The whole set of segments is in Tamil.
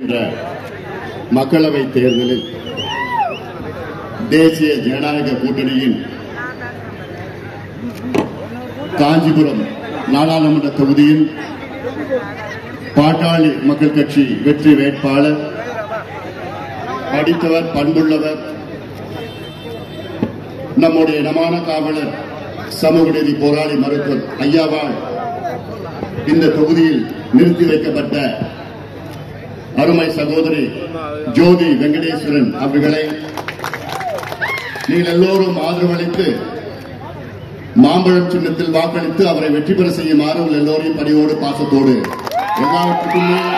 என்ற மக்களவை தேர்தலில் தேசிய ஜனநாயக கூட்டணியின் காஞ்சிபுரம் நாடாளுமன்ற தொகுதியில் பாட்டாளி மக்கள் கட்சி வெற்றி வேட்பாளர் படித்தவர் பண்புள்ளவர் நம்முடைய இனமான காவலர் சமூக நீதி போராளி மருத்துவர் ஐயாவால் இந்த தொகுதியில் நிறுத்தி வைக்கப்பட்ட அருமை சகோதரி ஜோதி வெங்கடேஸ்வரன் அவர்களை நீங்கள் எல்லோரும் ஆதரவளித்து மாம்பழம் சின்னத்தில் வாக்களித்து அவரை வெற்றி பெற செய்யுமாறு உங்கள் எல்லோரையும் பணியோடு பாசத்தோடு எல்லாவற்றுக்கும் மேல்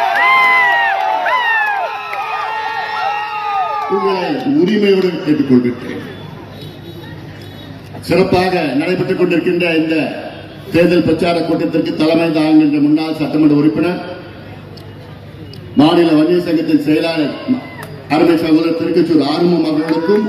உங்களை உரிமையோடு கேட்டுக்கொள்கிறேன் சிறப்பாக நடைபெற்றுக் கொண்டிருக்கின்ற இந்த தேர்தல் பிரச்சார கூட்டத்திற்கு தலைமை தாங்குகின்ற முன்னாள் சட்டமன்ற உறுப்பினர் மாநில வன்னியர் சங்கத்தின் செயலாளர் அருமை சகோதரர் திருக்கச்சூர் ஆறுமுகம் அவர்களுக்கும்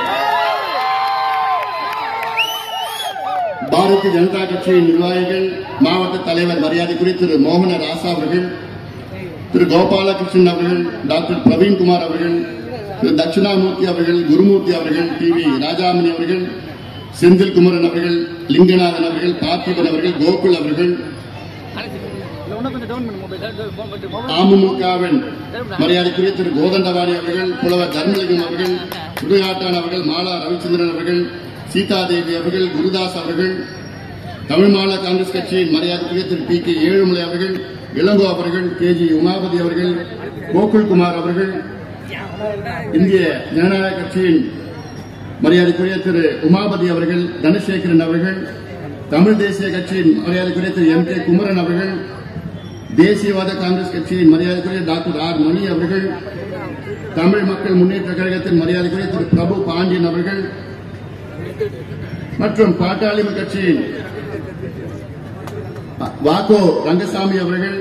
பாரதிய ஜனதா கட்சியின் நிர்வாகிகள் மாவட்ட தலைவர் மரியாதைக்குரிய திரு மோகன ராசா அவர்கள் திரு கோபாலகிருஷ்ணன் அவர்கள் டாக்டர் பிரவீன்குமார் அவர்கள் திரு தட்சிணாமூர்த்தி அவர்கள் குருமூர்த்தி அவர்கள் டி வி ராஜாமணி அவர்கள் செந்தில் குமரன் அவர்கள் லிங்கநாதன் அவர்கள் பார்த்திபன் அவர்கள் கோகுல் அவர்கள் இல்ல, இன்னும் கொஞ்சம் டவுன் பண்ணு மொபைல் அமமுகவின் மரியாதைக்குரிய திரு கோதண்டவாணி அவர்கள் புலவர் தர்மலிங்கம் அவர்கள் சுடுகாட்டான் அவர்கள் மாலா ரவிச்சந்திரன் அவர்கள் சீதாதேவி அவர்கள் குருதாஸ் அவர்கள் தமிழ் மாநில காங்கிரஸ் கட்சியின் மரியாதைக்குரிய திரு பி கே ஏழுமலை அவர்கள் இளங்கோ அவர்கள் கே ஜி உமாபதி அவர்கள் கோகுல்குமார் அவர்கள் இந்திய ஜனநாயக கட்சியின் மரியாதைக்குரிய திரு உமாபதி அவர்கள் தனசேகரன் அவர்கள் தமிழ் தேசிய கட்சியின் மரியாதைக்குரிய திரு எம் கே குமரன் அவர்கள் தேசியவாத காங்கிரஸ் கட்சியின் மரியாதைக்குரிய டாக்டர் ஆர் மணி அவர்கள் தமிழ் மக்கள் முன்னேற்ற கழகத்தின் மரியாதைக்குரிய திரு பிரபு பாண்டியன் அவர்கள் மற்றும் பாட்டாளி கட்சியின் வாக்கோ ரங்கசாமி அவர்கள்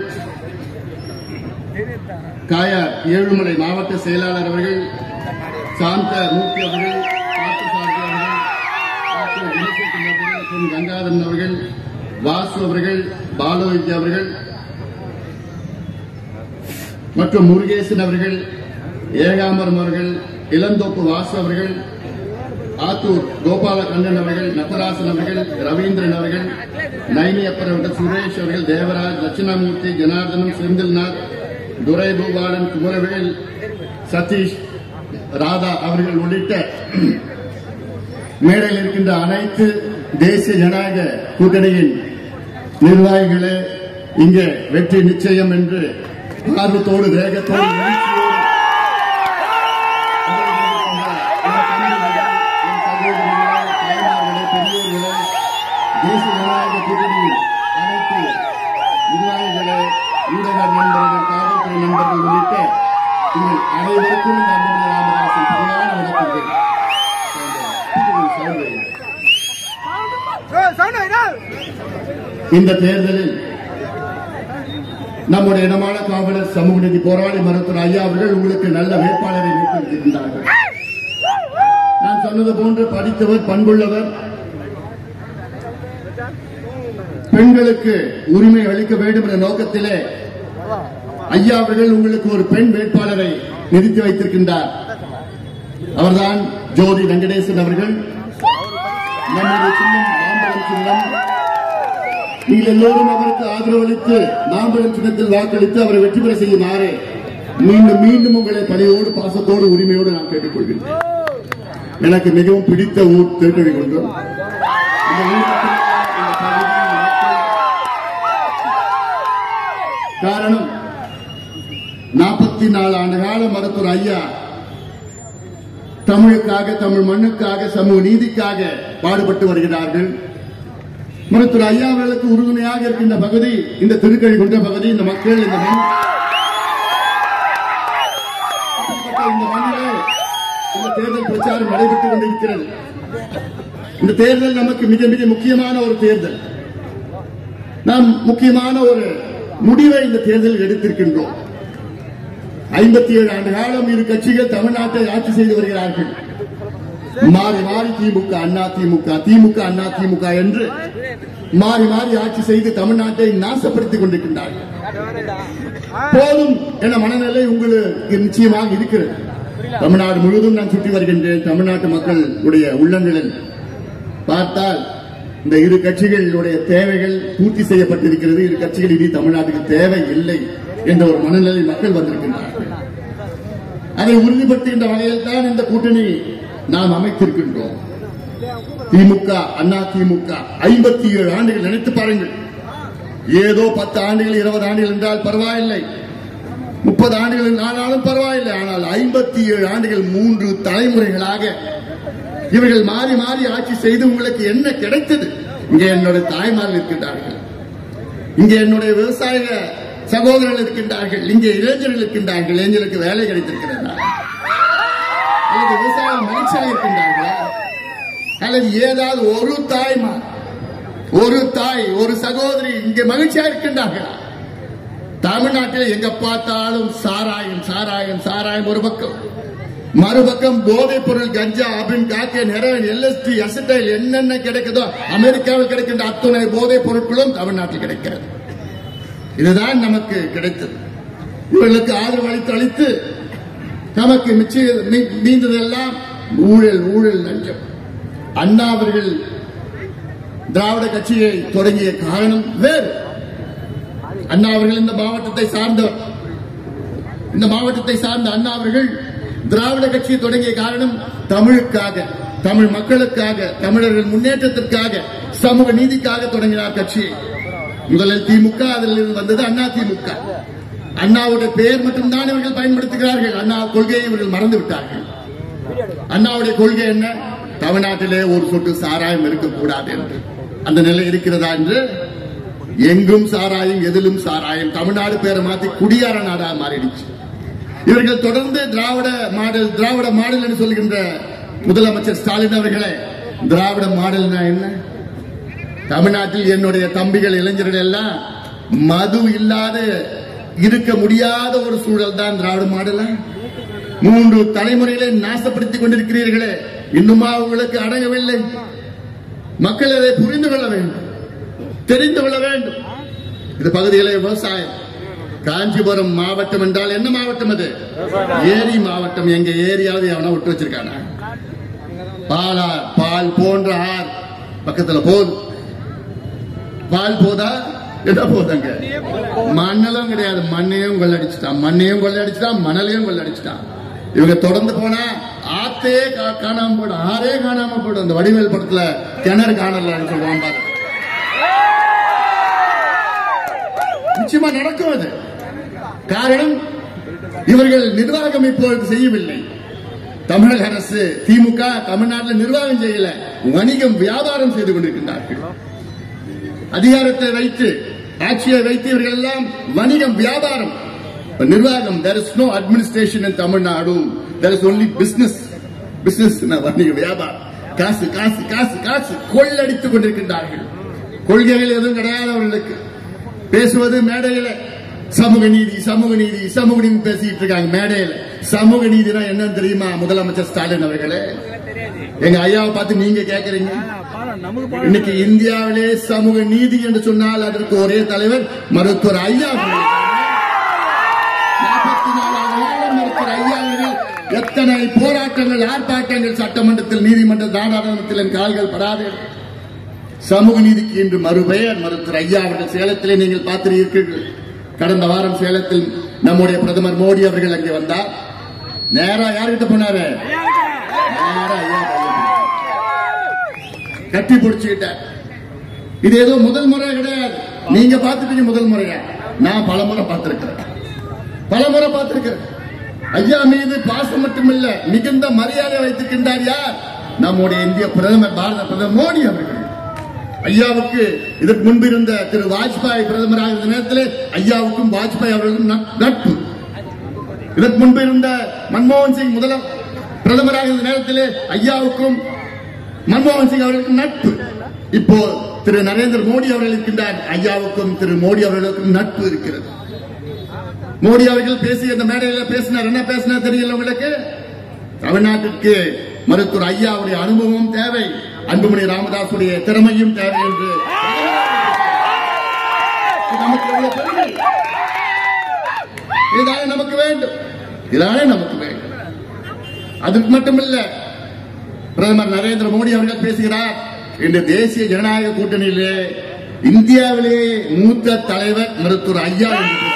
காயார் ஏழுமலை மாவட்ட செயலாளர் அவர்கள் சாந்த மூர்த்தி அவர்கள் பார்த்தசாரதி அவர்கள் டாக்டர் குணசேகரன் அவர்கள் பொன் கங்காதரன் அவர்கள் வாசு அவர்கள் பாலவித்யா அவர்கள் மற்றும் முருகேசன் அவர்கள் ஏகாம்பரம் அவர்கள் இளந்தோப்பு வாசு அவர்கள் ஆத்தூர் கோபாலகண்ணன் அவர்கள் நத்தராசன் அவர்கள் ரவீந்திரன் அவர்கள் நைனியப்பர் அவர்கள் சுரேஷ் அவர்கள் தேவராஜ் தட்சிணாமூர்த்தி ஜனார்தனம் செந்தில்நாத் துரை பூபாலன் குமரவேல் சதீஷ் ராதா அவர்கள் உள்ளிட்ட மேடையில் இருக்கின்ற அனைத்து தேசிய ஜனநாயக கூட்டணியின் நிர்வாகிகளே இங்கே வெற்றி நிச்சயம் என்று ஆர்வத்தோடு வேகத்தோடு எழுச்சியோடு தேசிய ஜனநாயக கூட்டணியின் அனைத்து நிர்வாகிகளே ஊடக நண்பர்கள் காவல்துறை நண்பர்கள் உள்ளிட்ட உங்கள் அனைவருக்கும் இந்த அன்புடைய ராமதாசன் பொருளான வணக்கங்கள் இந்த தேர்தலில் நம்முடைய இனமான காவலர் சமூக நீதி போராளி மருத்துவர் ஐயா அவர்கள் உங்களுக்கு நல்ல வேட்பாளரை நிறுத்தியிருக்கின்றார்கள் நான் சொன்னது போன்று படித்தவர் பண்புள்ளவர் பெண்களுக்கு உரிமை அளிக்க வேண்டும் என்ற நோக்கத்திலே ஐயா அவர்கள் உங்களுக்கு ஒரு பெண் வேட்பாளரை நிறுத்தி வைத்திருக்கின்றார் அவர்தான் ஜோதி வெங்கடேசன் அவர்கள் நம்முடைய சின்னம் மாம்பழம் சின்னம் நீங்கள் எல்லோரும் அவருக்கு ஆதரவளித்து மாம்பழம் சின்னத்தில் வாக்களித்து அவரை வெற்றி பெற செய்யுமாறு மீண்டும் மீண்டும் உங்களை பணியோடு பாசத்தோடு உரிமையோடு நான் கேட்டுக்கொள்கிறேன் எனக்கு மிகவும் பிடித்த ஊர் திருக்கழிகுன்றம் இந்த ஊருக்கு இந்த பகுதியின் மக்கள் காரணம் நாற்பத்தி நாலு ஆண்டு கால மருத்துவர் ஐயா தமிழுக்காக தமிழ் மண்ணுக்காக சமூக நீதிக்காக பாடுபட்டு வருகிறார்கள் மருத்துவர் ஐயா அவர்களுக்கு உறுதுணையாக இருக்கின்ற பகுதி இந்த திருக்கழிகுன்ற பகுதி இந்த மக்கள் இந்த மண் அப்படிப்பட்ட இந்த மண்ணிலே இந்த தேர்தல் பிரச்சாரம் நடைபெற்றுக் கொண்டிருக்கிறது இந்த தேர்தல் நமக்கு மிக மிக முக்கியமான ஒரு தேர்தல் நாம் முக்கியமான ஒரு முடிவை இந்த தேர்தலில் எடுத்திருக்கின்றோம் ஐம்பத்தி ஏழு ஆண்டு காலம் இரு கட்சிகள் தமிழ்நாட்டை ஆட்சி செய்து வருகிறார்கள் மாறி மாறி திமுக அண்ணா திமுக திமுக அண்ணா திமுக என்று மாறி மாறி ஆட்சி செய்து தமிழ்நாட்டை நாசப்படுத்திக் கொண்டிருக்கின்றார்கள் போதும் என்ற மனநிலை உங்களுக்கு நிச்சயமாக இருக்கிறது தமிழ்நாடு முழுவதும் நான் சுற்றி வருகின்றேன் தமிழ்நாட்டு மக்களுடைய உள்ளங்களில் பார்த்தால் இந்த இரு கட்சிகளுடைய தேவைகள் பூர்த்தி செய்யப்பட்டிருக்கிறது இரு கட்சிகள் இனி தமிழ்நாட்டுக்கு தேவை இல்லை என்ற ஒரு மனநிலை மக்கள் வந்திருக்கின்றார்கள் அதை உறுதிப்படுத்துகின்ற வகையில் தான் இந்த கூட்டணி நாம் அமைத்திருக்கின்றோம் திமுக அண்ணா திமுக ஐம்பத்தி ஏழு ஆண்டுகள் நினைத்து பாருங்கள் ஏதோ பத்து ஆண்டுகள் இருபது ஆண்டுகள் என்றால் பரவாயில்லை முப்பது ஆண்டுகள் ஆனாலும் பரவாயில்லை ஆனால் ஐம்பத்தி ஏழு ஆண்டுகள் மூன்று தலைமுறைகளாக இவர்கள் மாறி மாறி ஆட்சி செய்து உங்களுக்கு என்ன கிடைத்தது இங்கே என்னுடைய தாய்மார்கள் இருக்கின்றார்கள் இங்கே என்னுடைய விவசாய சகோதரர்கள் இருக்கின்றார்கள் இங்கே இளைஞர்கள் இருக்கின்றார்கள் இளைஞர்களுக்கு வேலை கிடைத்திருக்கிறதா அல்லது விவசாயம் மகிழ்ச்சியாக இருக்கின்றார்களா அல்லது ஏதாவது ஒரு தாய்மா ஒரு தாய் ஒரு சகோதரி இங்கே மகிழ்ச்சியா இருக்கின்றார்களா தமிழ்நாட்டில் எங்க பார்த்தாலும் சாராயம் சாராயம் சாராயம் ஒரு பக்கம் மறுபக்கம் போதைப் பொருள் கஞ்சா அபின் காக்கேன் ஹெரோயின் எல்எஸ்டி அசிட்டைல் என்னென்ன கிடைக்குதோ அமெரிக்காவில் கிடைக்கின்ற அத்துணை போதைப் பொருட்களும் தமிழ்நாட்டில் கிடைக்கிறது இதுதான் நமக்கு கிடைத்தது இவர்களுக்கு ஆதரவு அளித்து அளித்து நமக்கு மிச்ச மீ- மீந்ததெல்லாம் ஊழல் ஊழல் லஞ்சம் அண்ணா அவர்கள் திராவிட கட்சியை தொடங்கிய காரணம் வேறு அண்ணா அவர்கள் இந்த மாவட்டத்தை சார்ந்தவர் இந்த மாவட்டத்தை சார்ந்த அண்ணா அவர்கள் திராவிட கட்சியை தொடங்கிய காரணம் தமிழுக்காக தமிழ் மக்களுக்காக தமிழர்கள் முன்னேற்றத்திற்காக சமூக நீதிக்காக தொடங்கினார் கட்சியை முதலில் திமுக அதில் இருந்து வந்தது அண்ணா திமுக அண்ணாவுடைய பெயர் மட்டும்தான் இவர்கள் பயன்படுத்துகிறார்கள் அண்ணா கொள்கையை இவர்கள் மறந்து விட்டார்கள் அண்ணாவுடைய கொள்கை என்ன தமிழ்நாட்டிலே ஒரு சொட்டு சாராயம் இருக்கக்கூடாது என்று அந்த நிலை இருக்கிறதா என்று எங்கும் சாராயம் எதிலும் சாராயம் தமிழ்நாடு பேரை மாத்தி குடியார நாடா மாறிடுச்சு இவர்கள் தொடர்ந்து திராவிட மாடல் திராவிட மாடல் என்று சொல்கின்ற முதலமைச்சர் ஸ்டாலின் அவர்களே திராவிட மாடல்னா என்ன தமிழ்நாட்டில் என்னுடைய தம்பிகள் இளைஞர்கள் எல்லாம் மது இல்லாத இருக்க முடியாத ஒரு சூழல் தான் திராவிட மாடலா மூன்று தலைமுறைகளை நாசப்படுத்திக் கொண்டிருக்கிறீர்களே இன்னுமா உங்களுக்கு அடங்கவில்லை மக்கள் அதை புரிந்து கொள்ள வேண்டும் தெரிந்து கொள்ள வேண்டும் இந்த பகுதியிலே விவசாயம் காஞ்சிபுரம் மாவட்டம் என்றால் என்ன மாவட்டம் அது ஏரி மாவட்டம் எங்க ஏரியாவது எவனா விட்டு வச்சிருக்கானா பாலா பால் போன்ற ஆறு பக்கத்துல போகுது பால் போதா என்ன போதாங்க மண்ணெல்லாம் கிடையாது மண்ணையும் கொள்ளடிச்சுட்டான் மண்ணையும் கொள்ளடிச்சுட்டான் மணலையும் கொள்ளடிச்சுட்டான் இவங்க தொடர்ந்து போனா ஆத்தே கா- காணாம போடும் ஆறே காணாம போடும் அந்த வடிவேல் படத்துல கிணறு காணலன்னு சொல்லுவான் பாரு நிச்சயமா நடக்கும் அது காரணம் இவர்கள் நிர்வாகம் இப்பொழுது செய்யவில்லை தமிழக அரசு திமுக தமிழ்நாட்டில் நிர்வாகம் செய்யல வணிகம் வியாபாரம் செய்து கொண்டிருக்கின்றார்கள் அதிகாரத்தை வைத்து ஆட்சியை வைத்து இவர்கள் எல்லாம் வணிகம் வியாபாரம் இப்ப நிர்வாகம் there is no administration in Tamil Nadu there is only business business வணிக வியாபாரம் காசு காசு காசு காசு கொள்ளடித்துக் கொண்டிருக்கின்றார்கள் கொள்கைகள் எதுவும் கிடையாது அவர்களுக்கு பேசுவது மேடையில சமூக நீதி சமூக நீதி சமூக நீதி பேசிட்டு இருக்காங்க மேடையில சமூக நீதினா என்னன்னு தெரியுமா முதலமைச்சர் ஸ்டாலின் அவர்களே எங்க ஐயாவை பார்த்து நீங்க கேக்குறீங்க நமக்கு இன்னைக்கு இந்தியாவிலே சமூக நீதி என்று சொன்னால் அதற்கு ஒரே தலைவர் மருத்துவர் ஐயா அவர்கள். 44 ஆண்டு மருத்துவர் ஐயா அவர்கள் எத்தனை போராட்டங்கள் ஆர்ப்பாட்டங்கள் சட்டமன்றத்தில் நீதிமன்ற நாடாளுமன்றத்தில் என் கால்கள் படாது சமூக நீதிக்கு இன்று மறுபெயர் மருத்துவர் ஐயா அவர்கள் சேலத்திலே நீங்கள் பார்த்திருக்கிறீர்கள் கடந்த வாரம் சேலத்தில் நம்முடைய பிரதமர் மோடி அவர்கள் அங்கே வந்தார் நேரா யார்கிட்ட போனாரு நேரா ஐயா கையை கட்டி பிடிச்சுக்கிட்டார் இது ஏதோ முதல் முறை கிடையாது நீங்க பார்த்துட்டீங்க முதல் முறையா நான் பல முறை பார்த்திருக்கிறேன் பல முறை பார்த்திருக்கிறேன் ஐயா மீது பாசம் மட்டுமில்ல மிகுந்த மரியாதை வைத்திருக்கின்றார் யார் நம்முடைய இந்திய பிரதமர் பாரத பிரதமர் மோடி அவர்கள் ஐயாவுக்கு இதற்கு முன்பு இருந்த திரு வாஜ்பாய் பிரதமராக இருந்த நேரத்தில் ஐயாவுக்கும் வாஜ்பாய் அவர்களுக்கும் நட்- நட்பு இதற்கு முன்பு இருந்த மன்மோகன் சிங் முதல பிரதமராக இருந்த நேரத்திலே ஐயாவுக்கும் மன்மோகன் சிங் அவர்களுக்கு நட்பு இப்போ திரு நரேந்திர மோடி அவர்கள் இருக்கின்றார் ஐயாவுக்கும் திரு மோடி அவர்களுக்கும் நட்பு இருக்கிறது மோடி அவர்கள் பேசி அந்த மேடையில பேசினார் என்ன பேசினார் தெரியல உங்களுக்கு தமிழ்நாட்டிற்கு மருத்துவர் ஐயாவுடைய அனுபவம் தேவை அன்புமணி ராமதாசுடைய திறமையும் தேவை என்று இது நமக்கு எவ்வளவு பெருமை இதுதானே நமக்கு வேண்டும் இதுதானே நமக்கு வேண்டும் அதுக்கு மட்டுமில்ல பிரதமர் நரேந்திர மோடி அவர்கள் பேசுகிறார் இன்று தேசிய ஜனநாயக கூட்டணியிலே இந்தியாவிலேயே மூத்த தலைவர் மருத்துவர் ஐயா என்று பேசுகிறார்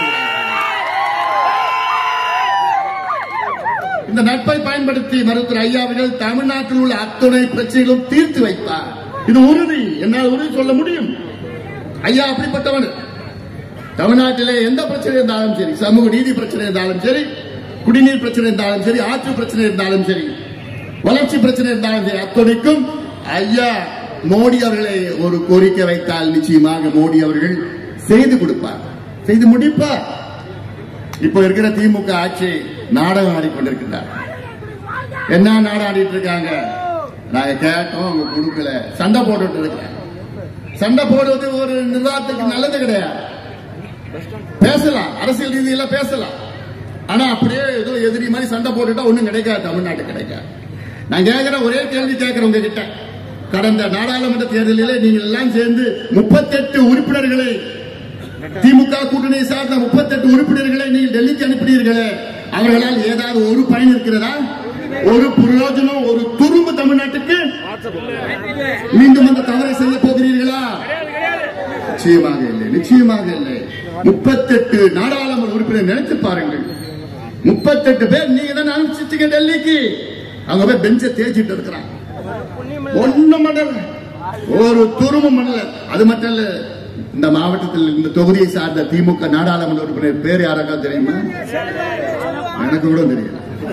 இந்த நட்பை பயன்படுத்தி மருத்துவர் ஐயா அவர்கள் தமிழ்நாட்டில் உள்ள அத்துணை பிரச்சனைகளும் தீர்த்து வைப்பார் இது உறுதி என்னால் உறுதி சொல்ல முடியும் ஐயா அப்படிப்பட்டவன் தமிழ்நாட்டிலே எந்த பிரச்சனை இருந்தாலும் சரி சமூக நீதி பிரச்சனை இருந்தாலும் சரி குடிநீர் பிரச்சனை இருந்தாலும் சரி ஆற்று பிரச்சனை இருந்தாலும் சரி வளர்ச்சி பிரச்சனை இருந்தாலும் சரி அத்துணைக்கும் ஐயா மோடி அவர்களை ஒரு கோரிக்கை வைத்தால் நிச்சயமாக மோடி அவர்கள் செய்து கொடுப்பார் செய்து முடிப்பார் இப்ப இருக்கிற திமுக ஆட்சி நாடகம் ஆடிக்கொண்டிருக்கிறார் என்ன நாடகம் ஆடிட்டு இருக்காங்க நாங்க கேட்டோம் அவங்க கொடுக்கல சண்டை போட்டுட்டு இருக்கிறாங்க சண்டை போடுவது ஒரு நிர்வாகத்துக்கு நல்லது கிடையாது பேசலாம் அரசியல் ரீதியில பேசலாம் ஆனா அப்படியே ஏதோ எதிரி மாதிரி சண்டை போட்டுட்டா ஒண்ணும் கிடைக்காது தமிழ்நாட்டு கிடைக்காது நான் கேட்கிற ஒரே கேள்வி கேட்கிறேன் உங்ககிட்ட கடந்த நாடாளுமன்ற தேர்தலிலே நீங்கள் எல்லாம் சேர்ந்து முப்பத்தெட்டு உறுப்பினர்களை திமுக கூட்டணியை சார்ந்த முப்பத்தெட்டு உறுப்பினர்களை நீங்கள் டெல்லிக்கு அனுப்பினீர்களே அவர்களால் ஏதாவது ஒரு பயன் இருக்கிறதா ஒரு பிரயோஜனம் ஒரு துரும்பு தமிழ்நாட்டுக்கு மீண்டும் அந்த தவறை செய்ய போகிறீர்களா நிச்சயமாக இல்லை நிச்சயமாக இல்லை முப்பத்தெட்டு நாடாளுமன்ற உறுப்பினர் நினைத்து பாருங்கள் முப்பத்தெட்டு பேர் நீங்க தான் அனுப்பிச்சிட்டீங்க டெல்லிக்கு அங்க போய் பெஞ்ச தேய்ச்சிட்டு இருக்கிறான் ஒண்ணும் பண்ணல ஒரு துருமும் பண்ணல அது மட்டும் இல்ல இந்த மாவட்டத்தில் இந்த தொகுதியை சார்ந்த திமுக நாடாளுமன்ற உறுப்பினர் பேர் யாராக்கா தெரியுமா எனக்கு கூட தெரியும்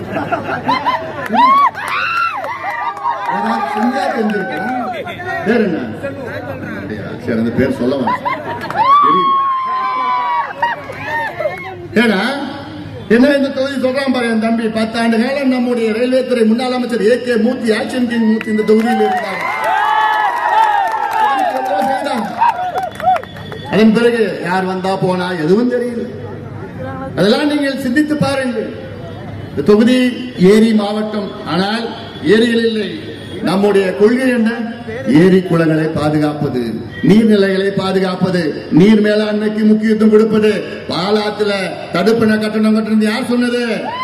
ஏதாவது செஞ்சா தெரிஞ்சிருக்கலாம். பேர் என்ன அப்படியா? சரி அந்த பேர் சொல்ல வேணாம். தெரியும். ஏன்னா என்ன இந்த தொகுதி சொல்றான் பாரு என் தம்பி பத்தாண்டு காலம் நம்முடைய ரயில்வே துறை முன்னாள் அமைச்சர் A K Moorthy action king Moorthy இந்த தொகுதியில் இருந்தார் செய்தாங்க. அதன் பிறகு யார் வந்தா போனா எதுவும் தெரியல அதெல்லாம் நீங்கள் சிந்தித்து பாருங்கள் இந்த தொகுதி ஏரி மாவட்டம் ஆனால் ஏரிகள் இல்லை நம்முடைய கொள்கை என்ன ஏரி குளங்களை பாதுகாப்பது நீர்நிலைகளை பாதுகாப்பது நீர் மேலாண்மைக்கு முக்கியத்துவம் கொடுப்பது பாலாத்துல தடுப்பின கட்டணம் கட்டணம் யார் சொன்னது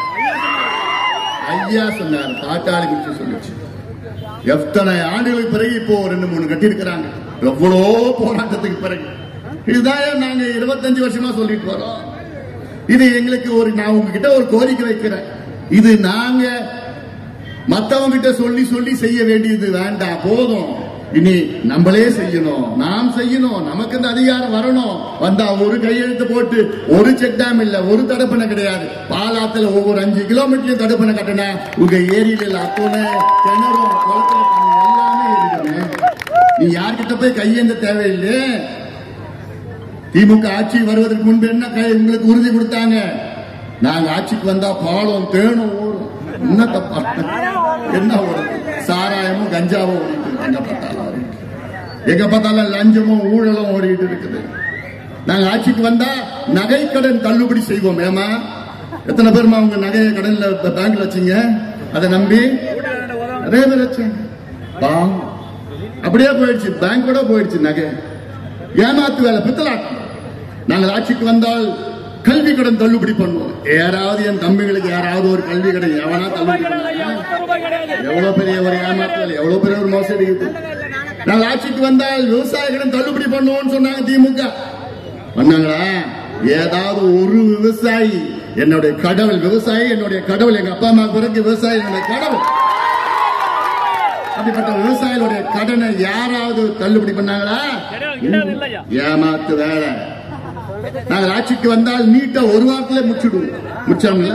ஐயா சொன்னார் பாட்டாளி குறிச்சு சொல்லுச்சு எத்தனை ஆண்டுகளுக்கு பிறகு இப்போ ரெண்டு மூணு கட்டி இருக்கிறாங்க எவ்வளோ போராட்டத்துக்கு பிறகு இதுதான் நாங்க இருபத்தஞ்சு வருஷமா சொல்லிட்டு வரோம் இது எங்களுக்கு ஒரு நான் உங்ககிட்ட ஒரு கோரிக்கை வைக்கிறேன் இது நாங்க மத்தவங்க கிட்ட சொல்லி சொல்லி செய்ய வேண்டியது வேண்டாம் போதும் இனி நம்மளே செய்யணும் நாம் செய்யணும் நமக்கு இந்த அதிகாரம் வரணும் வந்தா ஒரு கையெழுத்து போட்டு ஒரு செக் டேம் இல்ல ஒரு தடுப்பணை கிடையாது பாலாத்துல ஒவ்வொரு அஞ்சு கிலோமீட்டர்லயும் தடுப்பணை கட்டினா உங்க ஏரியில அத்தனை கிணறும் குளத்துல தண்ணி எல்லாமே இருக்குமே நீ யார்கிட்ட போய் கையேந்த தேவையில்லை திமுக ஆட்சி வருவதற்கு முன்பு என்ன கை- உங்களுக்கு உறுதி கொடுத்தாங்க நாங்க ஆட்சிக்கு வந்தா பாலம் தேனும் ஓடும் என்ன தப்பா என்ன ஓடும் சாராயமும் கஞ்சாவும் ஓடிட்டு இருக்கு எங்க பார்த்தாலும் எங்க பார்த்தாலும் லஞ்சமும் ஊழலும் ஓடிட்டு இருக்குது நாங்க ஆட்சிக்கு வந்தா நகை கடன் தள்ளுபடி செய்வோம் ஏமா எத்தனை பேருமா உங்க நகையை கடன்ல ப- பேங்க்ல வச்சீங்க அதை நம்பி நிறைய பேர் வச்சாங்க பாவம். அப்படியே போயிடுச்சு பேங்க் கூட போயிடுச்சு நகை ஏமாத்து வேலை பித்தலாட்டம் நாங்கள் ஆட்சிக்கு வந்தால் கல்வி கடன் தள்ளுபடி பண்ணுவோம் யாராவது என் தம்பிகளுக்கு யாராவது ஒரு கல்வி கடன் எவனா தள்ளுபடி பண்ணுவாங்க எவ்வளவு பெரிய ஒரு ஏமாற்றல் எவ்வளவு பெரிய ஒரு மோசடி இது நாங்கள் ஆட்சிக்கு வந்தால் விவசாய கடன் தள்ளுபடி பண்ணுவோம்னு சொன்னாங்க திமுக பண்ணாங்களா ஏதாவது ஒரு விவசாயி என்னுடைய கடவுள் விவசாயி என்னுடைய கடவுள் எங்க அப்பா அம்மா பிறகு விவசாயி என்னுடைய கடவுள் அப்படிப்பட்ட விவசாயிகளுடைய கடனை யாராவது தள்ளுபடி பண்ணாங்களா ஏமாத்து வேலை நாங்கள் ஆட்சிக்கு வந்தால் நீட்டை ஒரு வாரத்துல முடிச்சிடுவோம் முடிச்சோம்ல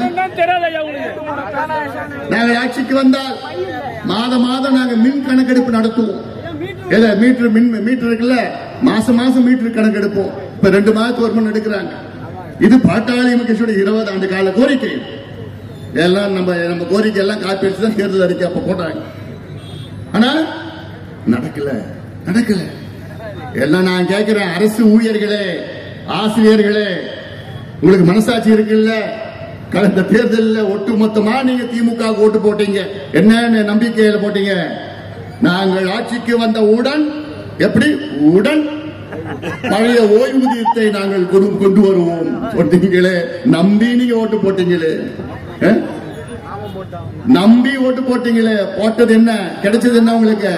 நாங்கள் ஆட்சிக்கு வந்தால் மாதம் மாதம் நாங்க மின் கணக்கெடுப்பு நடத்துவோம் ஏதோ மீட்டர் மின் மீட்டர் இருக்குல்ல மாசம் மாசம் மீட்டர் கணக்கெடுப்போம் இப்ப ரெண்டு மாதத்துக்கு ஒரு மணி எடுக்கிறாங்க இது பாட்டாளி முகேஷோட இருபது ஆண்டு கால கோரிக்கை எல்லாம் நம்ம நம்ம கோரிக்கை எல்லாம் காப்பி அடிச்சு தான் தேர்தல் அறிக்கை அப்ப போட்டாங்க ஆனா நடக்கல நடக்கல எல்லாம் நான் கேட்கிறேன் அரசு ஊழியர்களே ஆசிரியர்களே உங்களுக்கு மனசாட்சி இருக்குல்ல கடந்த தேர்தலில் ஒட்டுமொத்தமா நீங்க திமுக க்கு ஓட்டு போட்டீங்க என்னன்னு நம்பிக்கையில போட்டீங்க நாங்கள் ஆட்சிக்கு வந்த உடன் எப்படி உடன் பழைய ஓய்வூதியத்தை நாங்கள் கொண்டு கொண்டு வருவோம் சொன்னீங்களே நம்பி நீங்க ஓட்டு போட்டீங்களே அஹ்? நம்பி ஓட்டு போட்டீங்களே போட்டது என்ன கிடைச்சது என்ன உங்களுக்கு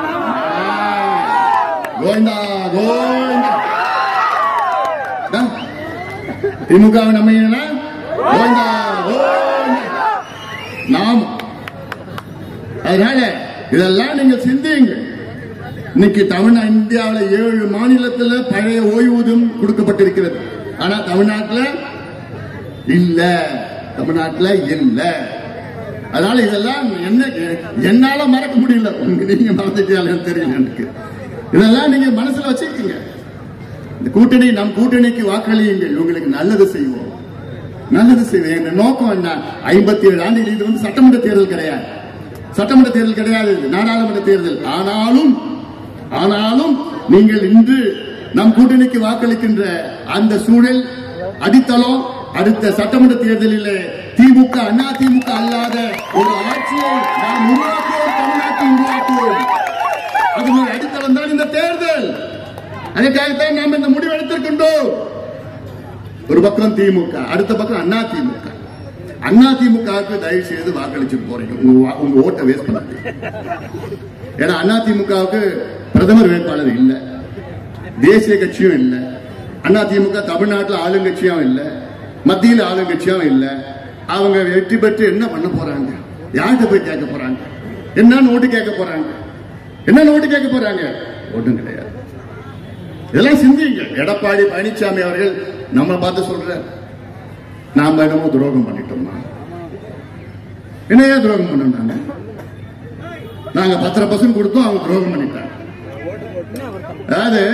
கோவிந்தா கோவிந்தா அஹ்? திமுக வை நம்பிங்கன்னா கோவிந்தா கோவிந்தா நாம் அதனால இதெல்லாம் நீங்க சிந்தியுங்க இன்னைக்கு தமிழ் இந்தியாவில் ஏழு மாநிலத்தில் பழைய ஓய்வூதியம் கொடுக்கப்பட்டிருக்கிறது ஆனா தமிழ்நாட்டில் இல்ல தமிழ்நாட்டில் இல்ல அதனால இதெல்லாம் என்ன என்னால மறக்க முடியல உங்க நீங்க மறந்துட்டீங்கன்னு தெரியல எனக்கு இதெல்லாம் நீங்க மனசுல வச்சுக்கோங்க இந்த கூட்டணி நம் கூட்டணிக்கு வாக்களியுங்கள் உங்களுக்கு நல்லது செய்வோம் நல்லது செய்வோம் எங்க நோக்கம் என்ன ஐம்பத்தி ஏழு ஆண்டுகள் இது வந்து சட்டமன்ற தேர்தல் கிடையாது சட்டமன்ற தேர்தல் கிடையாது இது நாடாளுமன்ற தேர்தல் ஆனாலும் ஆனாலும் நீங்கள் இன்று நம் கூட்டணிக்கு வாக்களிக்கின்ற அந்த சூழல் அடித்தளம் அடுத்த சட்டமன்ற தேர்தலில் திமுக அண்ணா திமுக அல்லாத ஒரு ஆட்சியை நாம் உருவாக்குவோம் தமிழ்நாட்டில் உருவாக்குவோம் அதனுடைய அடித்தளம் தான் இந்த தேர்தல் அதற்காகத்தான் நாம் இந்த முடிவு எடுத்திருக்கின்றோம் ஒரு பக்கம் திமுக அடுத்த பக்கம் அண்ணா திமுக அண்ணா திமுகவுக்கு தயவு செய்து வாக்களிச்சு போறீங்க உங்க வா- உங்க ஓட்டை வேஸ்ட் பண்ணாதீங்க ஏன்னா அண்ணா திமுகவுக்கு பிரதமர் வேட்பாளர் இல்ல தேசிய கட்சியும் இல்ல அண்ணா திமுக தமிழ்நாட்டில் ஆளுங்கட்சியும் இல்ல மத்தியில் ஆளுங்கட்சியும் இல்ல அவங்க வெற்றி பெற்று என்ன பண்ண போறாங்க யார்கிட்ட போய் கேட்க போறாங்க என்ன நோட்டு கேட்க போறாங்க என்ன நோட்டு கேட்க போறாங்க ஒன்றும் கிடையாது இதெல்லாம் சிந்திங்க எடப்பாடி பழனிசாமி அவர்கள் நம்ம பார்த்து சொல்ற நாம என்னமோ துரோகம் பண்ணிட்டோமா என்னையா துரோகம் பண்ணோம் நாங்க நாங்க பத்தரை பர்சன்ட் கொடுத்தோம் அவங்க துரோகம் பண்ணிட்டாங்க அதாவது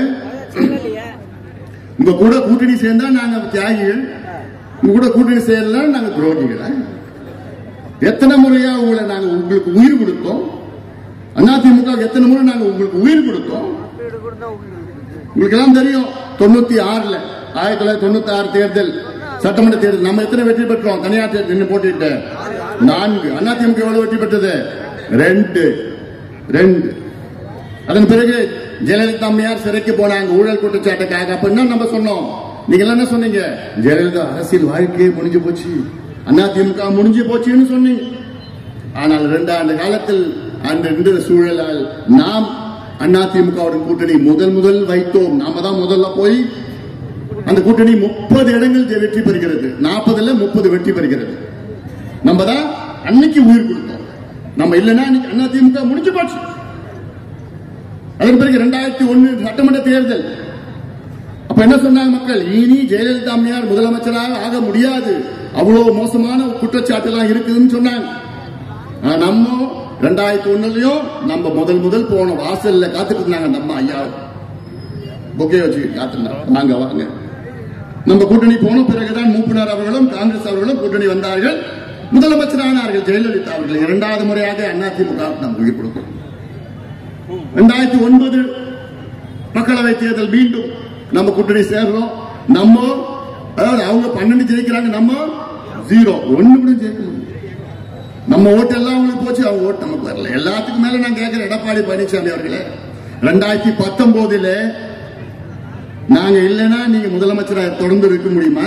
உங்க கூட கூட்டணி சேர்ந்தா நாங்க தியாகிகள் உங்க கூட கூட்டணி சேரல நாங்க துரோகிகளா எத்தனை முறையா உங்களை நாங்க உங்களுக்கு உயிர் கொடுத்தோம் அதிமுக எத்தனை முறை நாங்க உங்களுக்கு உயிர் கொடுத்தோம் உங்களுக்கு எல்லாம் தெரியும் தொண்ணூத்தி ஆறுல ஆயிரத்தி தொள்ளாயிரத்தி தொண்ணூத்தி ஆறு தேர்தல் சட்டமன்ற தேர்தல் நம்ம எத்தனை வெற்றி பெற்றோம் தனியார் தேர்தல் நின்று போட்டிட்டு நான்கு அதிமுக எவ்வளவு வெற்றி பெற்றது ரெண்டு ரெண்டு அதன் பிறகு ஜெயலலிதா அம்மையார் சிறைக்கு போனாங்க ஊழல் குற்றச்சாட்டுக்காக அப்ப என்ன நம்ம சொன்னோம் நீங்க எல்லாம் என்ன சொன்னீங்க ஜெயலலிதா அரசியல் வாழ்க்கையே முடிஞ்சு போச்சு அதிமுக முடிஞ்சு போச்சுன்னு சொன்னீங்க ஆனால் இரண்டு ஆண்டு காலத்தில் அந்த இருந்த சூழலால் நாம் அதிமுகவுடன் கூட்டணி முதல் முதல் வைத்தோம் நாம தான் முதல்ல போய் அந்த கூட்டணி முப்பது இடங்கள் ஜெ- வெற்றி பெறுகிறது நாற்பதுல முப்பது வெற்றி பெறுகிறது நம்ம தான் அன்னைக்கு உயிர் கொடுத்தோம் நம்ம இல்லைன்னா அன்னைக்கு அதிமுக முடிஞ்சு போச்சு அதன் பிறகு இரண்டாயிரத்தி ஒன்னு சட்டமன்ற தேர்தல் அப்ப என்ன சொன்னாங்க மக்கள் இனி ஜெயலலிதா அம்மையார் முதலமைச்சராக ஆக முடியாது அவ்வளவு மோசமான குற்றச்சாட்டு எல்லாம் இருக்குதுன்னு சொன்னாங்க ஆனா நம்ம ரெண்டாயிரத்தி ஒண்ணுலயும் நம்ம முதல் முதல் போன வாசல்ல காத்துட்டு இருந்தாங்க நம்ம ஐயா பொக்கே வச்சு காத்துருந்தாங்க வாங்க வாங்க நம்ம கூட்டணி போன பிறகுதான் மூப்பினார் அவர்களும் காங்கிரஸ் அவர்களும் கூட்டணி வந்தார்கள் முதலமைச்சரானார்கள் ஜெயலலிதா அவர்கள் இரண்டாவது முறையாக அதிமுக நாம் உயிர் கொடுக்கிறோம் ரெண்டாயிரத்தி ஒன்பது மக்களவை தேர்தல் மீண்டும் நம்ம கூட்டணி சேர்றோம் நம்ம அதாவது அவங்க பன்னெண்டு ஜெயிக்கிறாங்க நம்ம ஜீரோ ஒண்ணு கூட ஜெயிக்க முடியும் நம்ம ஓட்டு எல்லாம் அவங்களுக்கு போச்சு அவங்க ஓட்டு நமக்கு வரல எல்லாத்துக்கும் மேல நான் கேட்கிறேன் எடப்பாடி பழனிசாமி அவர்களே ரெண்டாயிரத்தி பத்தொன்பதுல நாங்க இல்லைன்னா நீங்க முதலமைச்சரா தொடர்ந்து இருக்க முடியுமா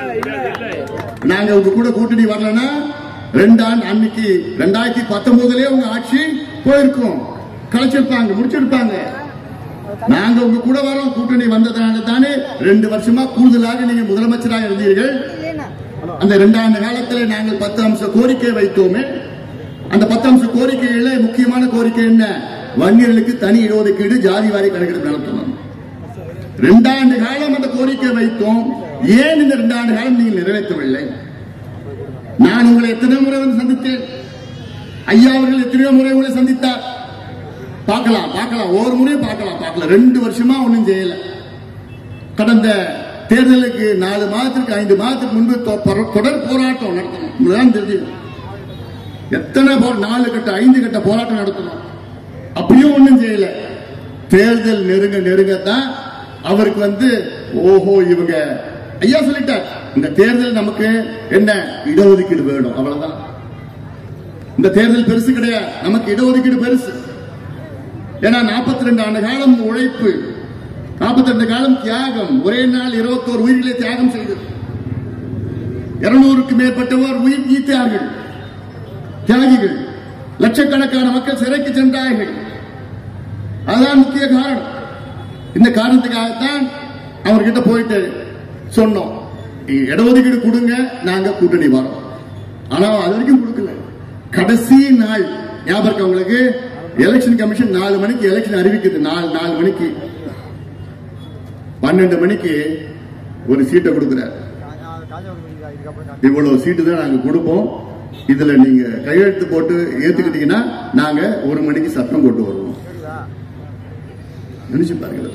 நாங்க உங்க கூட கூட்டணி வரலன்னா ரெண்டு ஆண்டு அன்னைக்கு ரெண்டாயிரத்தி பத்தொன்பதுலயே உங்க ஆட்சி போயிருக்கும் கலைச்சிருப்பாங்க முடிச்சிருப்பாங்க நாங்க உங்க கூட வரோம் கூட்டணி வந்ததால தானே ரெண்டு வருஷமா கூடுதலாக நீங்க முதலமைச்சராக இருந்தீர்கள் அந்த ரெண்டாண்டு காலத்தில் நாங்கள் பத்து அம்ச கோரிக்கை வைத்தோமே அந்த பத்து அம்ச கோரிக்கையில முக்கியமான கோரிக்கை என்ன வன்னியர்களுக்கு தனி இடஒதுக்கீடு ஜாதி வாரி கணக்கெடுப்பு நடத்தணும் ரெண்டாண்டு காலம் அந்த கோரிக்கை வைத்தோம் ஏன் இந்த ரெண்டாண்டு காலம் நீங்கள் நிறைவேற்றவில்லை நான் உங்களை எத்தனை முறை வந்து சந்தித்தேன் ஐயா அவர்கள் எத்தனையோ முறை உங்களை சந்தித்தார் பார்க்கலாம் பார்க்கலாம் ஒரு முறையும் பார்க்கலாம் பார்க்கலாம் ரெண்டு வருஷமா ஒண்ணும் செய்யல கடந்த தேர்தலுக்கு நாலு மாதத்திற்கு ஐந்து மாதத்துக்கு முன்பு தொ- பொர- தொடர் போராட்டம் நடத்தணும் உங்களுக்கு தெரியும் எத்தனை போ நாலு கட்ட ஐந்து கட்ட போராட்டம் நடத்தணும் அப்படியும் ஒண்ணும் செய்யல தேர்தல் நெருங்க நெருங்கத்தான் அவருக்கு வந்து ஓஹோ இவங்க ஐயா சொல்லிட்டார் இந்த தேர்தல் நமக்கு என்ன இடஒதுக்கீடு வேணும் அவ்வளவுதான் இந்த தேர்தல் பெருசு கிடையாது நமக்கு இடஒதுக்கீடு பெருசு ஏன்னா 42 ரெண்டு ஆண்டு காலம் உழைப்பு நாற்பத்தி காலம் தியாகம் ஒரே நாள் இருபத்தோரு உயிர்களை தியாகம் செய்தது இருநூறுக்கு மேற்பட்டவர் உயிர் நீத்தார்கள் தியாகிகள் லட்சக்கணக்கான மக்கள் சிறைக்கு சென்றார்கள் அதுதான் முக்கிய காரணம் இந்த காரணத்துக்காகத்தான் அவர்கிட்ட போயிட்டு சொன்னோம் நீங்க இடஒதுக்கீடு கொடுங்க நாங்க கூட்டணி வரோம் ஆனா அது வரைக்கும் கொடுக்கல கடைசி நாள் ஞாபகம் இருக்கா உங்களுக்கு எலெக்ஷன் கமிஷன் நாலு மணிக்கு எலெக்ஷன் அறிவிக்குது நாலு நாலு மணிக்கு பன்னெண்டு மணிக்கு ஒரு சீட்டை கொடுக்குறாரு இவ்வளவு சீட்டு தான் நாங்க கொடுப்போம் இதுல நீங்க கையெழுத்து போட்டு ஏத்துக்கிட்டீங்கன்னா நாங்க ஒரு மணிக்கு சட்டம் கொண்டு வருவோம் நினைச்சு பாருங்க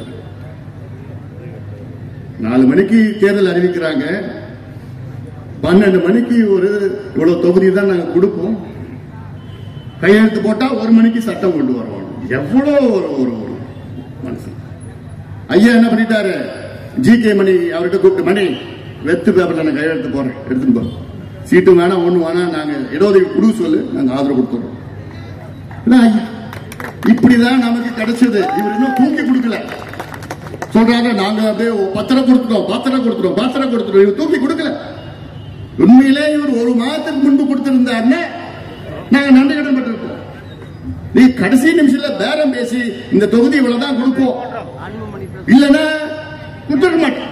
நாலு மணிக்கு தேர்தல் அறிவிக்கிறாங்க பன்னெண்டு மணிக்கு ஒரு இவ்வளவு தொகுதி தான் நாங்க கொடுப்போம் கையெழுத்து போட்டா ஒரு மணிக்கு சட்டம் கொண்டு வருவோம் எவ்வளவு ஒரு ஒரு ஒரு மனுஷன் ஐயா என்ன பண்ணிட்டாரு ஜி கே மணி அவர்கிட்ட கூப்பிட்டு மணி வெத்து பேப்பர்ல நான் கையெழுத்து போறேன் எடுத்துட்டு போ சீட்டு வேணாம் ஒண்ணு வேணாம் நாங்க இடஒதுக்கீடு குடு சொல்லு நாங்க ஆதரவு கொடுத்துறோம் இதான் ஐயா. இப்படிதான் நமக்கு கிடைச்சது இவர் இன்னும் தூக்கி கொடுக்கல சொல்றாங்க நாங்க அப்படியே பத்திரம் கொடுத்துட்டோம் பத்திரம் கொடுத்துட்டோம் பத்திரம் கொடுத்துட்டோம் இவர் தூக்கி கொடுக்கல உண்மையிலே இவர் ஒரு மாதத்துக்கு முன்பு கொடுத்திருந்தாருன்னா நாங்க நன்றி கடன் பட்டிருப்போம் நீ கடைசி நிமிஷத்துல பேரம் பேசி இந்த தொகுதி இவ்வளவுதான் கொடுப்போம் இல்லன்னா கொடுத்துட மாட்டோம்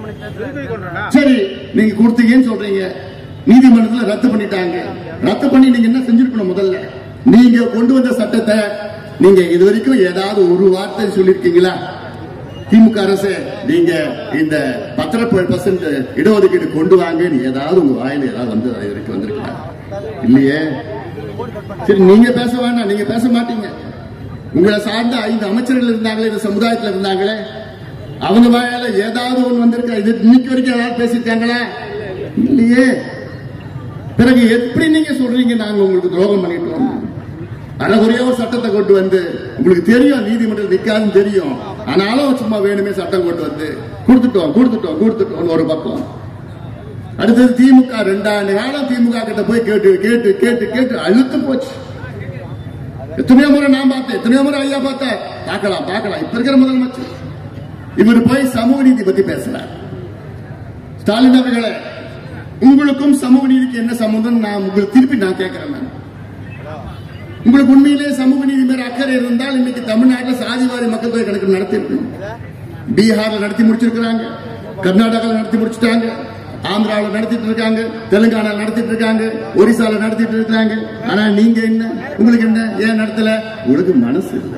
சரி நீங்க கொடுத்தீங்கன்னு சொல்றீங்க நீதிமன்றத்துல ரத்து பண்ணிட்டாங்க ரத்து பண்ணி நீங்க என்ன செஞ்சிருக்கணும் முதல்ல நீங்க கொண்டு வந்த சட்டத்தை நீங்க இது வரைக்கும் ஏதாவது ஒரு வார்த்தை சொல்லிருக்கீங்களா திமுக அரசு நீங்க இந்த பத்தரை பர்சன்ட் இடஒதுக்கீடு கொண்டு வாங்க ஏதாவது உங்க வாயில ஏதாவது வந்து இது வரைக்கும் வந்திருக்கா இல்லையே சரி நீங்க பேச வேண்டாம் நீங்க பேச மாட்டீங்க உங்களை சார்ந்த ஐந்து அமைச்சர்கள் இருந்தாங்களே இந்த சமுதாயத்துல இருந்தாங்களே அவங்க வாயால ஏதாவது ஒண்ணு வந்திருக்கா இது இன்னைக்கு வரைக்கும் ஏதாவது பேசியிருக்காங்களா இல்லையே பிறகு எப்படி நீங்க சொல்றீங்க நாங்க உங்களுக்கு துரோகம் பண்ணிட்டோம் அறகுறையா ஒரு சட்டத்தை கொண்டு வந்து உங்களுக்கு தெரியும் நீதிமன்றம் நிக்காதுன்னு தெரியும் ஆனாலும் சும்மா வேணுமே சட்டம் கொண்டு வந்து கொடுத்துட்டோம் கொடுத்துட்டோம் கொடுத்துட்டோம் ஒரு பக்கம் அடுத்தது திமுக ரெண்டாண்டு காலம் திமுக கிட்ட போய் கேட்டு கேட்டு கேட்டு கேட்டு அழுத்து போச்சு எத்தனையோ முறை நான் பார்த்தேன் எத்தனையோ முறை ஐயா பார்த்தேன் பார்க்கலாம் பார்க்கலாம் இப்ப இருக்கிற முதலமைச்சர் இவர் போய் சமூக நீதி பத்தி பேசுறார் ஸ்டாலின் அவர்களே உங்களுக்கும் சமூக நீதிக்கு என்ன சம்பந்தம் நான் உங்களுக்கு திருப்பி நான் கேட்கிறேன் நான். உங்களுக்கு உண்மையிலே சமூக நீதி மேல அக்கறை இருந்தால் இன்னைக்கு தமிழ்நாட்டில் சாதிவாரி மக்கள் தொகை கணக்கு நடத்தி பீகார்ல நடத்தி முடிச்சிருக்கிறாங்க கர்நாடகாவில் நடத்தி முடிச்சிட்டாங்க ஆந்திராவில் நடத்திட்டு இருக்காங்க தெலுங்கானா நடத்திட்டு இருக்காங்க ஒரிசால நடத்திட்டு இருக்காங்க ஆனா நீங்க என்ன உங்களுக்கு என்ன ஏன் நடத்தல உங்களுக்கு மனசு இல்ல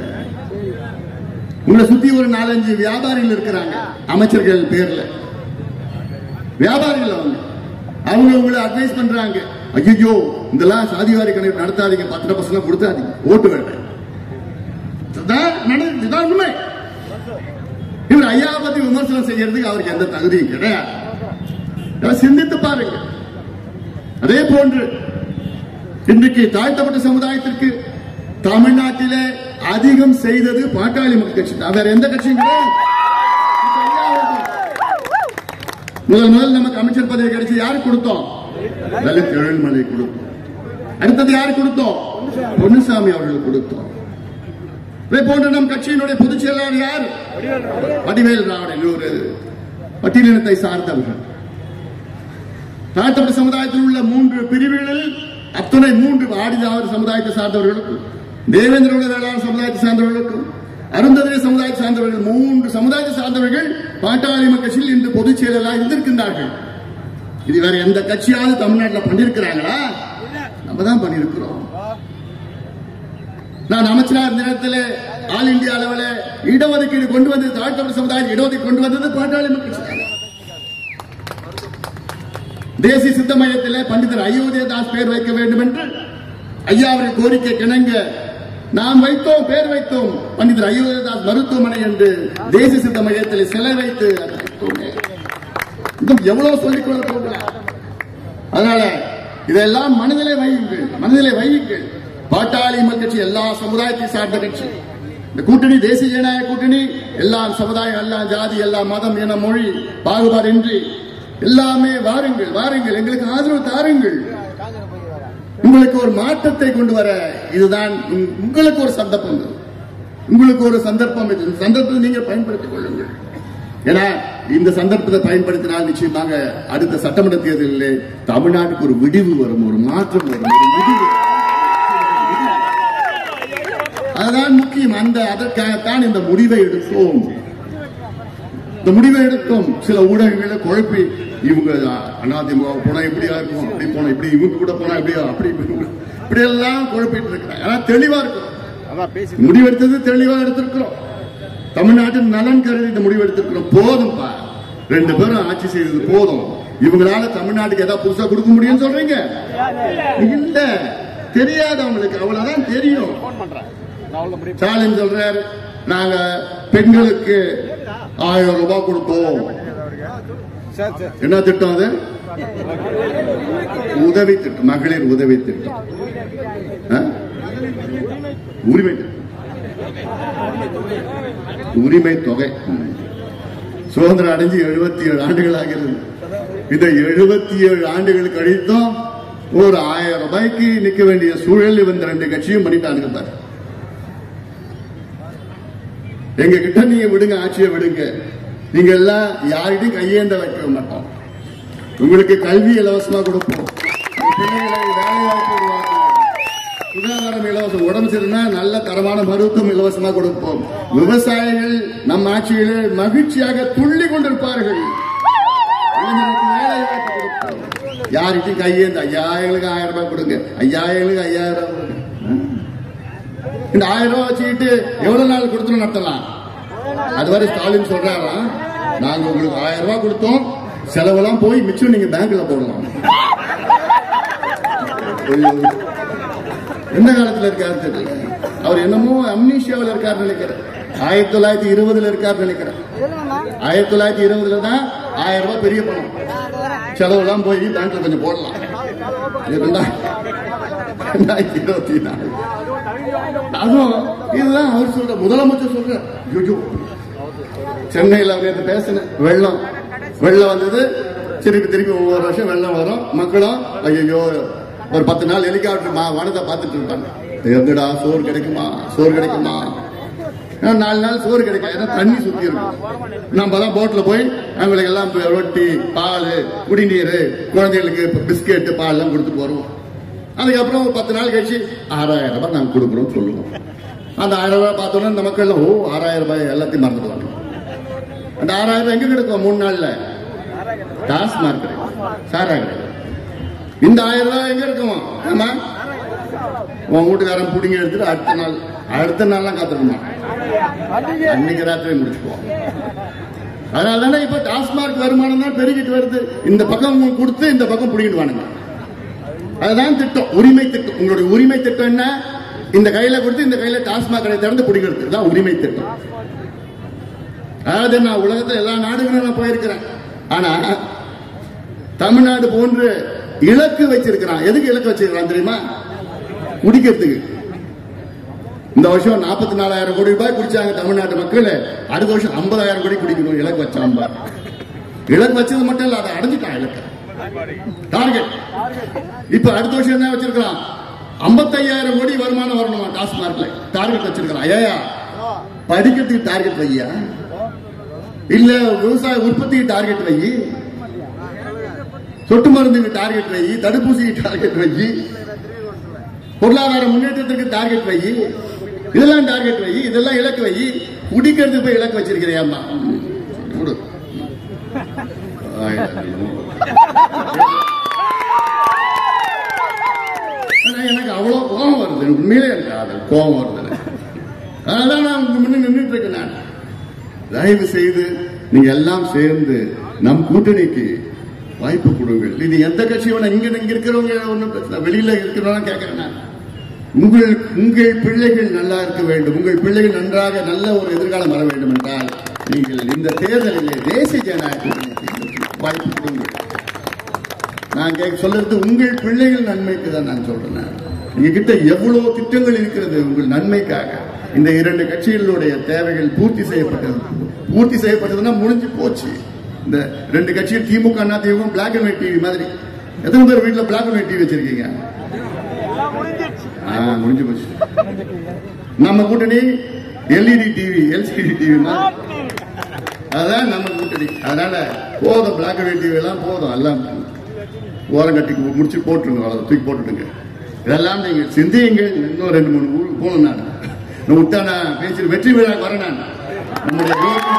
உங்களை சுத்தி ஒரு நாலஞ்சு வியாபாரிகள் இருக்கிறாங்க அமைச்சர்கள் பேர்ல வியாபாரிகள் அவங்க அவங்க உங்களை அட்வைஸ் பண்றாங்க ஐயோ இதெல்லாம் சாதிவாரி கணக்கு நடத்தாதீங்க பத்திர பசங்க கொடுத்தாதீங்க ஓட்டு வேண்டாம் இதுதான் நட- இதுதான் உண்மை இவர் ஐயா பத்தி விமர்சனம் செய்யறதுக்கு அவருக்கு எந்த தகுதியும் கிடையாது இதெல்லாம் சிந்தித்து பாருங்க அதே போன்று இன்றைக்கு தாழ்த்தப்பட்ட சமுதாயத்திற்கு தமிழ்நாட்டிலே அதிகம் செய்தது பாட்டாளி மக்கள் கட்சி தான். வேற எந்த கட்சியும் கிடையாது இது ஐயா அவர்கள். முதல் முதல் நமக்கு அமைச்சர் பதவி கிடைச்சு யாருக்கு கொடுத்தோம் லலித் எழில்மலை கொடுத்தோம் அடுத்தது யாருக்கு கொடுத்தோம் பொன்னுசாமி அவர்களுக்கு கொடுத்தோம் இதே போன்று நம் கட்சியினுடைய பொதுச் செயலாளர் யார் வடிவேல் ராவணன் ஒரு பட்டியலினத்தை சார்ந்தவர்கள் தாழ்த்தப்பட்ட சமுதாயத்தில் உள்ள மூன்று பிரிவுகளில் அத்தனை மூன்று ஆடிதாவர் சமுதாயத்தை சார்ந்தவர்களுக்கும் தேவேந்திரோட வேளாண் சமுதாயத்தை சார்ந்தவர்களுக்கும் அருந்ததிரை சமுதாயத்தை சார்ந்தவர்கள் மூன்று சமுதாயத்தை சார்ந்தவர்கள் பாட்டாளி மக்கள் கட்சியில் இன்று பொதுச் செயலாளராக இருந்திருக்கின்றார்கள் இது வேற எந்த கட்சியாவது தமிழ்நாட்டில் பண்ணிருக்கிறாங்களா நம்ம தான் பண்ணிருக்கிறோம் நான் அமைச்சரா இருந்த நேரத்தில் ஆல் இந்தியா அளவில் இடஒதுக்கீடு கொண்டு வந்தது தாழ்த்தப்பட்ட சமுதாயம் இடஒதுக்கீடு கொண்டு வந்தது பாட்டாளி மக்கள் கட்சி தான். தேசிய சித்த மையத்தில் பண்டிதர் அயோத்தியதாஸ் பேர் வைக்க வேண்டும் என்று ஐயாவின் கோரிக்கை கிணங்க நாம் வைத்தோம் பேர் வைத்தோம் பண்டிதர் அயோத்தியதாஸ் மருத்துவமனை என்று தேசிய சித்த மையத்தில் சிலை வைத்து அதை வைத்தோமே. இன்னும் எவ்வளவு சொல்லிக் கொள்ள போகிறார் அதனால இதெல்லாம் மனதிலே வையுங்கள் மனதிலே வையுங்கள் பாட்டாளி மக்கள் கட்சி எல்லா சமுதாயத்தை சார்ந்த கட்சி இந்த கூட்டணி தேசிய ஜனநாயக கூட்டணி எல்லா சமுதாயம் எல்லா ஜாதி எல்லா மதம் என மொழி பாகுபாடின்றி எல்லாமே வாருங்கள் வாருங்கள் எங்களுக்கு ஆதரவு தாருங்கள் உங்களுக்கு ஒரு மாற்றத்தை கொண்டு வர இதுதான் உங்- உங்களுக்கு ஒரு சந்தர்ப்பம் இது. உங்களுக்கு ஒரு சந்தர்ப்பம் இது இந்த சந்தர்ப்பத்தை நீங்கள் பயன்படுத்திக் கொள்ளுங்கள் ஏன்னா இந்த சந்தர்ப்பத்தை பயன்படுத்தினால் நிச்சயமாக அடுத்த சட்டமன்ற தேர்தலில் தமிழ்நாட்டுக்கு ஒரு விடிவு வரும் ஒரு மாற்றம் வரும் ஒரு விடிவு அதுதான் முக்கியம் அந்த அதற்காகத்தான் இந்த முடிவை எடுத்தோம் இந்த முடிவை எடுத்தோம் சில ஊடகங்களை குழப்பி இவங்க அதிமுக போனா எப்படியா இருக்கும் அப்படி போனா இப்படி இவங்க கூட போனா எப்படியா அப்படி இப்படி இப்படி எல்லாம் குழப்பிட்டு இருக்கிறாங்க ஆனா தெளிவா இருக்கும் அதான் பேசி முடிவெடுத்தது தெளிவா எடுத்திருக்கிறோம் தமிழ்நாட்டின் நலன் கருதி இந்த முடிவு எடுத்திருக்கிறோம் போதும்பா ரெண்டு பேரும் ஆட்சி செய்தது போதும் இவங்களால தமிழ்நாட்டுக்கு ஏதாவது புதுசா கொடுக்க முடியும்னு சொல்றீங்க இல்ல தெரியாது அவங்களுக்கு அவ்வளவுதான் தெரியும் ஃபோன் பண்றேன் நான் அவ்வளோ முடியும் ஸ்டாலின் சொல்றாரு நாங்க பெண்களுக்கு ஆயிரம் ரூபாய் கொடுத்தோம் சரி சரி என்ன திட்டம் அது உதவி திட்டம் மகளிர் உதவி திட்டம் ஆ? உரிமை திட்டம். உரிமை தொகை ம். சுதந்திரம் அடைஞ்சு எழுபத்தி ஏழு ஆண்டுகள் ஆகிறது இந்த எழுபத்தி ஏழு ஆண்டுகள் கழித்தும் ஒரு ஆயிரம் ரூபாய்க்கு நிக்க வேண்டிய சூழல் இந்த ரெண்டு கட்சியும் பண்ணிட்டானுங்க பாரு எங்க கிட்ட நீங்க விடுங்க ஆட்சியை விடுங்க நீங்க எல்லாம் யார்கிட்டயும் கையேந்த வைக்க மாட்டோம் உங்களுக்கு கல்வி இலவசமா கொடுப்போம் உங்க பிள்ளைகளை வேலைவாய்ப்பு உருவாக்குவோம் சுகாதாரம் இலவசம் உடம்பு சரினா நல்ல தரமான மருத்துவம் இலவசமா கொடுப்போம் விவசாயிகள் நம் ஆட்சியிலே மகிழ்ச்சியாக துள்ளி கொண்டிருப்பார்கள் இளைஞர்களுக்கு வேலைவாய்ப்பு கொடுப்போம் யார்கிட்டயும் கையேந்த ஐயாயிரங்களுக்கு ஆயிரம் ரூபாய் கொடுங்க ஐயாயிரங்களுக்கு ஐயாயிரம் ரூபாய் கொடுங்க இந்த ஆயிரம் ரூபாய் வச்சுக்கிட்டு எவ்வளவு நாள் கொடுத்து நடத்தலாம் அதுவரை ஸ்டாலின் சொல்றாராம் நாங்க உங்களுக்கு ஆயிரம் ரூபாய் கொடுத்தோம் செலவெல்லாம் போய் மிச்சம் நீங்க பேங்க்ல போடலாம் ஐயோ. எந்த காலத்துல இருக்காரு தெரியல அவர் என்னமோ அம்னீஷியாவில் இருக்காரு நினைக்கிறேன் ஆயிரத்தி தொள்ளாயிரத்தி இருபதுல இருக்காரு நினைக்கிறேன் ஆயிரத்தி தொள்ளாயிரத்தி இருபதுல தான் ஆயிரம் ரூபாய் பெரிய பணம் செலவெல்லாம் போய் பேங்க்ல கொஞ்சம் போடலாம் இது ரெண்டா- ரெண்டாயிரத்தி இருபத்தி நாலு அதுவும் இதுதான் அவர் சொல்ற முதலமைச்சர் சொல்ற ஐயோ, சென்னையில் அவர் நேத்து பேசின வெள்ளம் வெள்ளம் வந்தது திருப்பி திருப்பி ஒவ்வொரு வருஷம் வெள்ளம் வரும் மக்களும் ஐயோ ஒரு பத்து நாள் ஹெலிகாப்டர் மா வானத்தை பார்த்துட்டு இருப்பாங்க எங்கடா சோறு கிடைக்குமா சோறு கிடைக்குமா ஏன்னா நாலு நாள் சோறு கிடைக்கும் ஏன்னா தண்ணி சுத்தி இருக்கும் நம்ம தான் போட்ல போய் அவங்களுக்கு எல்லாம் போய் ரொட்டி பால் குடிநீர் குழந்தைகளுக்கு பிஸ்கெட் பால் எல்லாம் கொடுத்துட்டு வருவோம் அதுக்கப்புறம் ஒரு பத்து நாள் கழிச்சு ஆறாயிரம் ரூபாய் நாங்க கொடுக்குறோம் சொல்லுவோம் அந்த ஆயிரம் ரூபாய் பார்த்தோன்னா இந்த மக்கள் எல்லாம், ஓ ஆறாயிரம் ரூபாய் எல்லாத்தையும் மறந்துடுவாங்க அந்த ஆறாயிரம் ரூபாய் எங்க கிடைக்கும் மூணு நாள்ல டாஸ்மார்க் கிடைக்கும் சாரா கிடைக்கும் இந்த ஆயிரம் ரூபாய் எங்க இருக்குமா ஆமா உன் வீட்டுக்காரன் பிடிங்க எடுத்துட்டு அடுத்த நாள் அடுத்த நாள்லாம் காத்திருக்குமா அன்னைக்கு ராத்திரி முடிச்சுக்குவோம் அதனால தானே இப்ப டாஸ்மார்க் வருமானம் தான் பெருகிட்டு வருது இந்த பக்கம் உங்களுக்கு கொடுத்து இந்த பக்கம் பிடிக்கிட்டு அதுதான் திட்டம் உரிமை திட்டம் உங்களுடைய உரிமை திட்டம் என்ன இந்த கையில கொடுத்து இந்த கையில டாஸ்மாக் கடை திறந்து பிடிக்கிறது இதுதான் உரிமை திட்டம் அதாவது நான் உலகத்துல எல்லா நாடுகளும் நான் போயிருக்கிறேன் ஆனா தமிழ்நாடு போன்று இலக்கு வச்சிருக்கிறான் எதுக்கு இலக்கு வச்சிருக்கிறான் தெரியுமா குடிக்கிறதுக்கு இந்த வருஷம் நாற்பத்தி நாலாயிரம் கோடி ரூபாய் குடிச்சாங்க தமிழ்நாட்டு மக்கள் அடுத்த வருஷம் ஐம்பதாயிரம் கோடி குடிக்கணும் இலக்கு வச்சான் பாரு. இலக்கு வச்சது மட்டும் இல்ல அதை அடைஞ்சிட்டான் இலக்கு டார்கெட் இப்ப அடுத்த வருஷம் என்ன வச்சிருக்கலாம் ஐம்பத்தையாயிரம் கோடி வருமானம் வரணுமா டாஸ்மார்க்ல டார்கெட் வச்சிருக்கலாம் ஐயா படிக்கிறதுக்கு டார்கெட் வையா இல்ல விவசாய உற்பத்திக்கு டார்கெட் வை சொட்டு மருந்துக்கு டார்கெட் வை தடுப்பூசிக்கு டார்கெட் வை பொருளாதார முன்னேற்றத்துக்கு டார்கெட் வை இதெல்லாம் டார்கெட் வை இதெல்லாம் இலக்கு வை குடிக்கிறதுக்கு போய் இலக்கு வச்சிருக்கிறியாமா கொடு ஆயிரம். ஆனா எனக்கு அவ்வளவு கோபம் வருது எனக்கு உண்மையிலே எனக்கு அது கோபம் வருது எனக்கு. அதனாலதான் நான் உங்க முன்ன நின்றுட்டு இருக்கேன் நான் தயவு செய்து நீங்க எல்லாம் சேர்ந்து நம் கூட்டணிக்கு வாய்ப்பு கொடுங்கள் இது எந்த கட்சி வேணா இங்க இங்க இருக்கிறவங்க ஒண்ணும் பிரச்சனை இல்ல. வெளியில இருக்கிறவங்க கேட்கிறேன் நான். உங்கள் உங்கள் பிள்ளைகள் நல்லா இருக்க வேண்டும் உங்கள் பிள்ளைகள் நன்றாக நல்ல ஒரு எதிர்காலம் வர வேண்டும் என்றால் நீங்கள் இந்த தேர்தலிலே தேசிய ஜனநாயக கூட்டணிக்கு வாய்ப்பு கொடுங்கள் நான் கேட்க சொல்றது உங்கள் பிள்ளைகள் நன்மைக்கு தான் நான் சொல்றேன் நான். எங்க கிட்ட எவ்வளவு திட்டங்கள் இருக்கிறது உங்கள் நன்மைக்காக இந்த இரண்டு கட்சிகளுடைய தேவைகள் பூர்த்தி செய்யப்பட்டது பூர்த்தி செய்யப்பட்டதுன்னா முடிஞ்சு போச்சு இந்த ரெண்டு கட்சியும் DMK Anna DMK black and white TV மாதிரி எத்தனை பேர் வீட்டுல பிளாக் அண்ட் ஒயிட் டிவி வச்சிருக்கீங்க ஆ, முடிஞ்சு போச்சு நம்ம கூட்டணி எல்இடி டிவி எல்சிடி டிவி மாதிரி அதான் நமக்கு கூட்டணி அதனால போதும் பிளாக் அண்ட் ஒயிட் எல்லாம் போதும் எல்லாம் ஓரம் கட்டி முடிச்சு போட்டுருங்க அவ்வளவு தூக்கி போட்டுடுங்க இதெல்லாம் நீங்க சிந்தியுங்கள் இன்னும் ரெண்டு மூணு ஊருக்கு போகணும் நான் நான் விட்டா நான் பேசி வெற்றி விழா வரேன் நான் நம்முடைய யோகி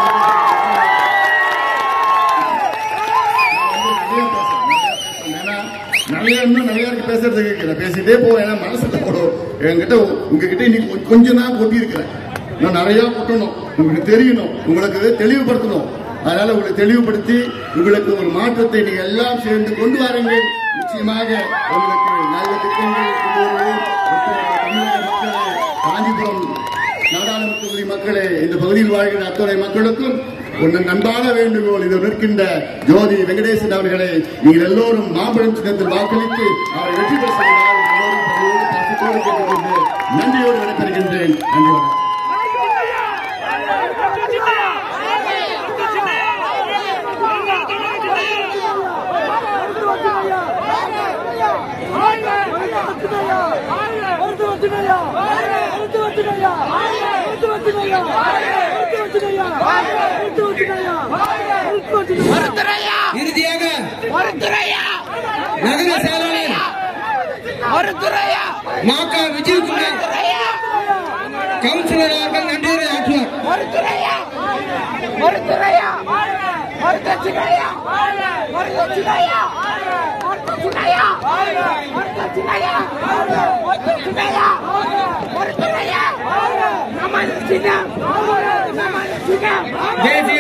நிறைய பேசுறேன், நிறைய பேசுறேன். ஏன்னா, நிறைய இன்னும் நிறைய இருக்கு பேசுறதுக்கு இருக்கு. நான் பேசிட்டே போவேன் ஏன்னா மனசுல போடும் என்கிட்ட உங்ககிட்ட இன்னைக்கு கொஞ்ச- கொஞ்சம் தான் கொட்டி இருக்கிறேன் நான் நிறைய கொட்டணும் உங்களுக்கு தெரியணும் உங்களுக்கு தெளிவுபடுத்தணும் அதனால உங்களை தெளிவுபடுத்தி உங்களுக்கு ஒரு மாற்றத்தை நீங்க எல்லாம் சேர்ந்து கொண்டு வாருங்கள் நிச்சயமாக உங்களுக்கு நல்ல திட்டங்கள் கொண்டு வருவோம். ஒட்டுமொத்த தமிழக மக்களே, காஞ்சிபுரம் நாடாளுமன்ற தொகுதி மக்களே இந்த பகுதியில் வாழ்கிற அத்தனை மக்களுக்கும் ஒன்று நண்பான வேண்டுகோள் இது நிற்கின்ற ஜோதி வெங்கடேசன் அவர்களை நீங்கள் எல்லோரும் மாம்பழம் சின்னத்தில் வாக்களித்து அவரை வெற்றி பெற செய்தால் எல்லோரும் பணியோடு பாசத்தோடு கேட்டுக்கொண்டு நன்றியோடு விடைபெறுகின்றேன் நன்றி வணக்கம் மறுத்துறையா இறுதியாக மறுத்துறையா நகர செயலாளர் மறுத்துறையா மாக்கா விஜயகுமார் கவுன்சிலர் அவர்கள் நன்றியுரை ஆற்றுவார் மறுத்துறையா மறுத்துறையா மறுத்துறையா மறுத்துறையா மறுத்துறையா மறுத்துறையா மறுத்துறையா மறுத்துறையா நம்ம சின்ன நம்ம சின்ன தேசிய